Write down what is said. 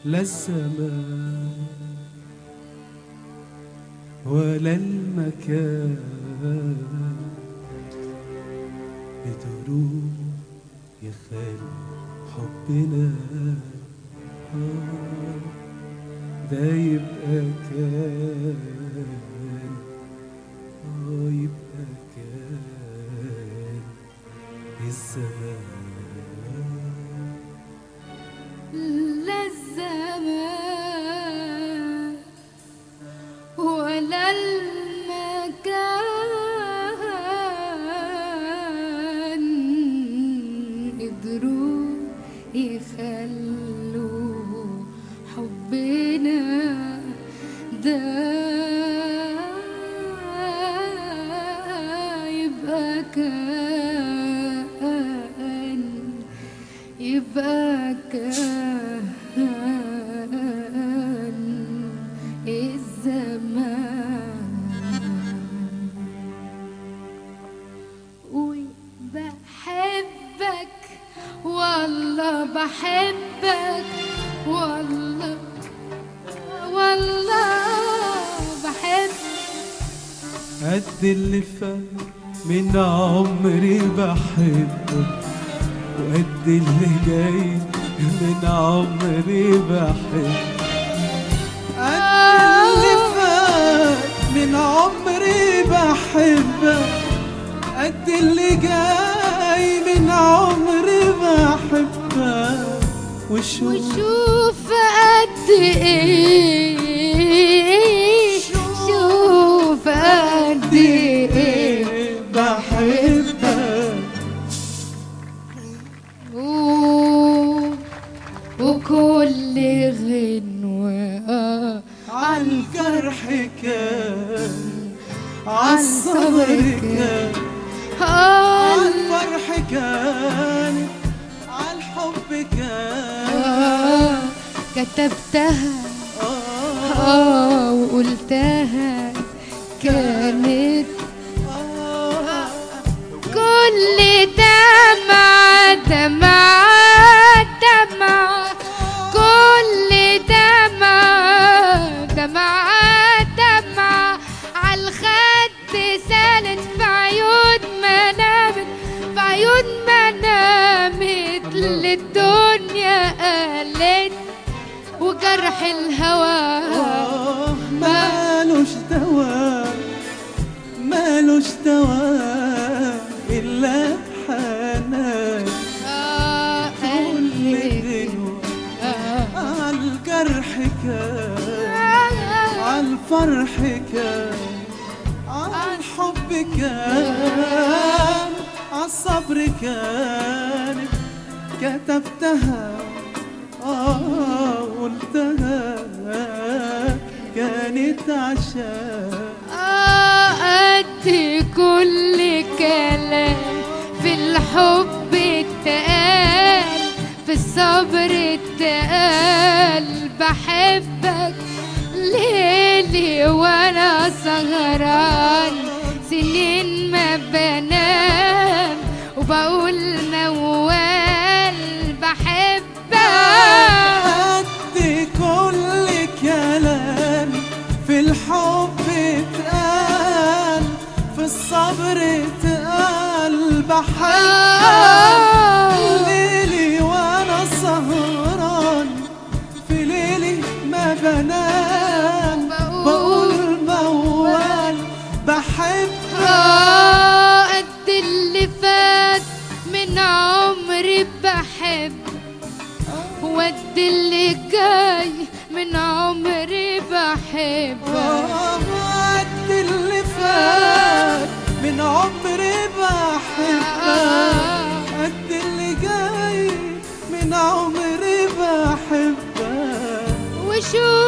لا الزمان ولا المكان قدروا يخلوا حبنا آه، ده يبقى كان آه، يبقى كان الزمان لا الزمان ولا المكان قدروا يخلوا حبنا ده يبقى كان يبقى كان الزمان وبحبك والله بحبك والله والله بحبك قد اللي فات من عمري بحبك وقد اللي جاي من عمري بحبك قد اللي فات من عمري بحبك قد اللي جاي من عمري بحبك وشوف وشوف قد ايه شوف قد ايه بحبك و- وكل غنوة عالجرح كان عالصبر كان عالفرح كان عالحب كان آه كتبتها آه اه وقلتها كانت آه كل دمعة دمعة دمعة كل دمعة دمعة دمعة عالخد سالت في عيون ما نامت في عيون ما نامت للدنيا قالت وجرح الهوى آه مالوش دواء مالوش دواء إلا حنان آه كل قالت غنوة آه عالجرح كان عالفرح كان عالحب كان عالصبر كان كتبتها آه قلتها كانت عشان آه قد كل كلام في الحب اتقال في الصبر اتقال بحبك ليلي وانا سهران سنين ما بنام وبقول موال بحبك قد كل كلام في الحب اتقال في الصبر اتقال بحبك آه. ليلي وانا سهران في ليلي ما بنام بقول موال بحبك آه قد اللي فات من عمري بحب وقد اللي جاي من عمري بحب قد اللي فات من عمري بحبك قد اللي جاي من عمري بحبك وشوف